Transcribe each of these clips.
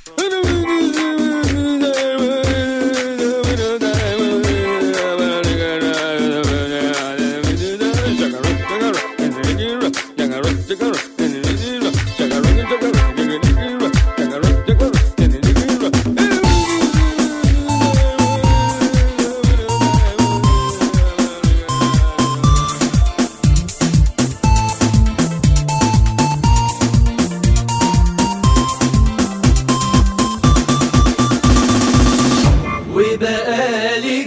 وبقالي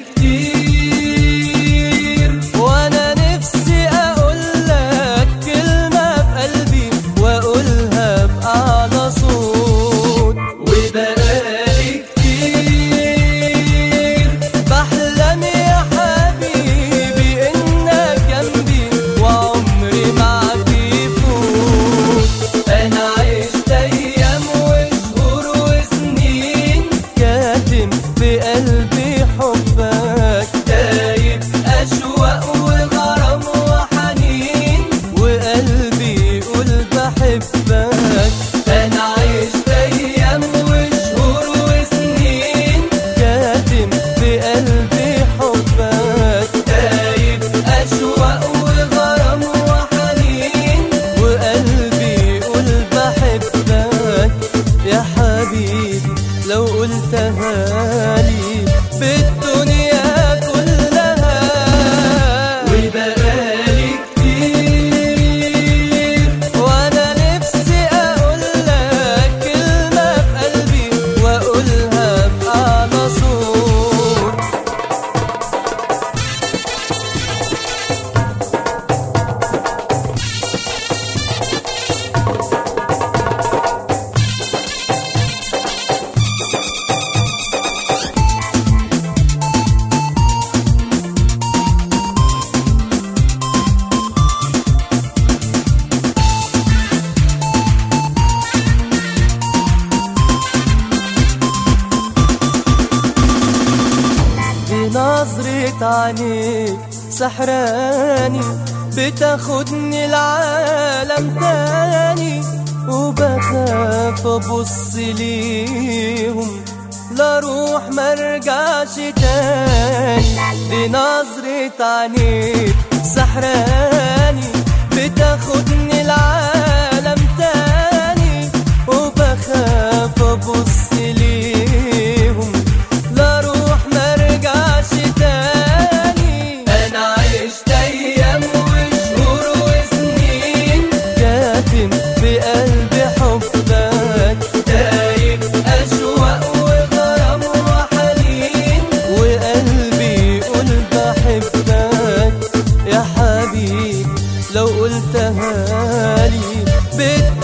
كتير وانا نفسي اقولك كلمة في قلبي واقولها بأعلى صوت وبقالي كتير بحلم يا حبيبي انك جنبي وعمري معاك يفوت انا عشت ايام وشهور وسنين كاتم في قلبي حبك دايب اشواق وغرام وحنين وقلبي يقول بحبك انا عشت ايام وشهور وسنين كاتم في قلبي حبك دايب اشواق وغرام وحنين وقلبي يقول بحبك يا حبيبي لو قلتها لي بالدنيا كلها وبقالي كتير وانا نفسي اقولك كلمة في قلبي واقولها بأعلى صوت بنظرة عينيك سحراني بتاخدني العالم تاني وبخاف ابص ليهم لا روح مرجعش تاني بنظرة عينيك سحراني بتاخدني العالم تاني وبخاف ابص ليهم لا روح مرجعش تاني انا عشت ايام وشهور وسنين كاتم في قلبي حبك دايب اشواق وغرام وحنين وقلبي يقول بحبك يا حبيبي لو قلتها لي بت